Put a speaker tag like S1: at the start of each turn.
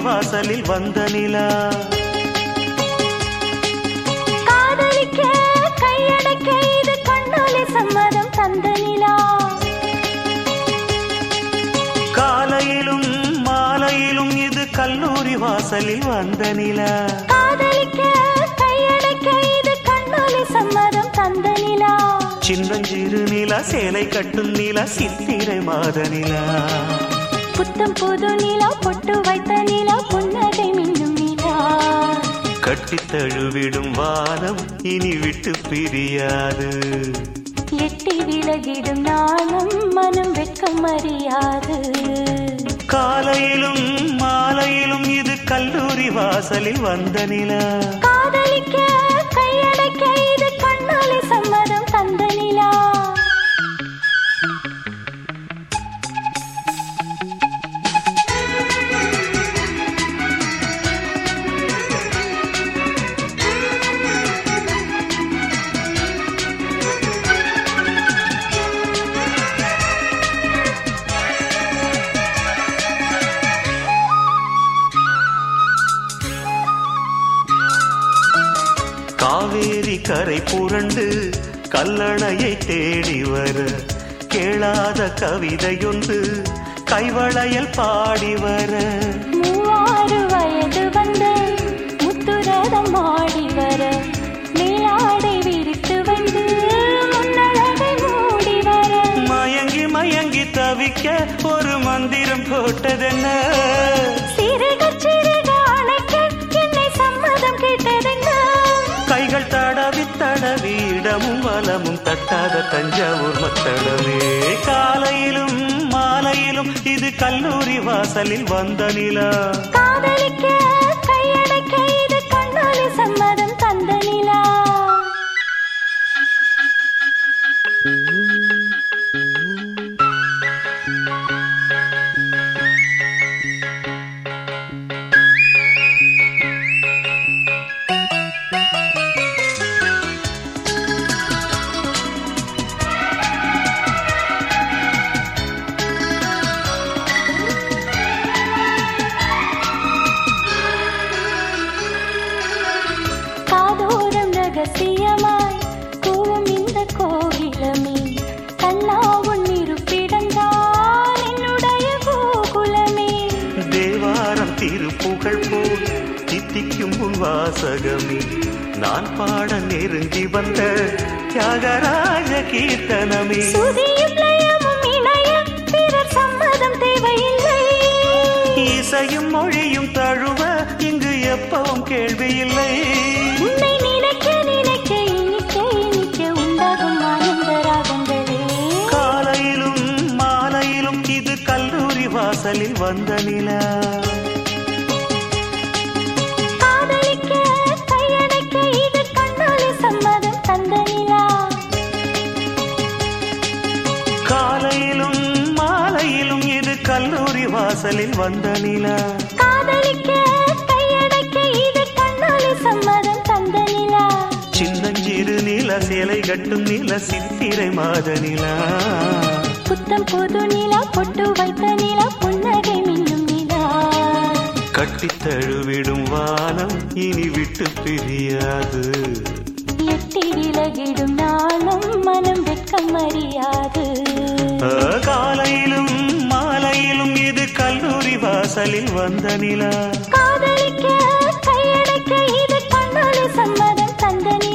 S1: வாசலில் வந்த நிலா
S2: காதலிக்க கையடைக்க இது கண்ணாலே சம்மதம் தந்த நிலா
S1: காலையிலும் மாலையிலும் இது கல்லூரி வாசலில் வந்த நிலா
S2: காதலிக்க கையடைக்க இது கண்ணாலே சம்மதம் தந்த நிலா
S1: சின்னஞ்சிறு நிலா சேலை கட்டும் நிலா சித்திரை மாத நிலா
S2: புத்தம் புது நிலா பொட்டு வைத்த நிலா புன்னகை மின்னும் நிலா
S1: கட்டித் தழுவிடும் வானம் இனி விட்டு பிரியாது
S2: எட்டி விலகிடும் நாளும் மனம் வெட்கம் அறியாது
S1: காலையிலும் மாலையிலும் இது கல்லூரி வாசலில் வந்த நிலா
S2: காதலிக்க கையடைக்க இது கண்ணாலே சம்மதம் தந்த நிலா
S1: காவேரி கரை புரண்டு கல்லணையை தேடி வர கேளாத கவிதையொன்று கைவளையல் பாடி வர
S2: மூவாறு வயது வந்த முத்துரதம் ஆடி வர மேலாடை விரித்து வந்து முன்னழகை மூடி வர
S1: மயங்கி மயங்கி தவிக்க ஒரு மந்திரம் போட்டதென்ன
S2: சிறுக சிறுக அணைக்க என்னை சம்மதம் கேட்டதென்ன
S1: கைகள் தடவி தடவி இடமும் வலமும் தட்டாத தஞ்சாவூர் மக்களவே காலையிலும் மாலையிலும் இது கல்லூரி வாசலில் வந்த நிலா
S2: காதலிக்க கையடைக்க இது கண்ணாலே சம்மதம் தந்த நிலா காதோரம் ரகசியமாய் கூவும் இந்த கோகிலமே கண்ணா உன் இருப்பிடந்தான் என்னுடைய கோகுலமே
S1: தேவாரம் திருப்புகழ் போல் தித்திக்கும் உன் வாசகமே நான் பாட நெருங்கி வந்த தியாகராஜ கீர்த்தனமே
S2: சுதியும் லயமும் இணைய பிறர் சம்மதம் தேவையில்லை
S1: இசையும் மொழியும் தழுவ இங்கு எப்பவும் கேள்வி இல்லை
S2: உன்னை நினைக்க நினைக்க இனிக்க இனிக்க உண்டாகும் ஆனந்த ராகங்களே
S1: காலையிலும் மாலையிலும் இது கல்லூரி வாசலில் வந்த நிலா
S2: காதலிக்க கையடைக்க இது கண்ணாலே சம்மதம் தந்த நிலா
S1: காலையிலும் மாலையிலும் இது கல்லூரி வாசலில் வந்த நிலா
S2: காதலிக்க கையடைக்க இது கண்ணாலே சம்மதம் தந்த நிலா
S1: சின்னஞ்சிறு நில சேலை கட்டும் நில சித்திரை மாத நிலா
S2: புத்தம் புது நிலா பொட்டு வைத்த நிலா புன்னகை மின்னும் நிலா
S1: கட்டித் தழுவிடும் வானம் இனி விட்டு பிரியாது
S2: எட்டி விலகிடும் நாளும் மனம் வெட்கம் அறியாது
S1: ஆ, காலையிலும் மாலையிலும் இது கல்லூரி வாசலில் வந்த நிலா
S2: காதலிக்க கையடைக்க இது கண்ணாலே சம்மதம் தந்த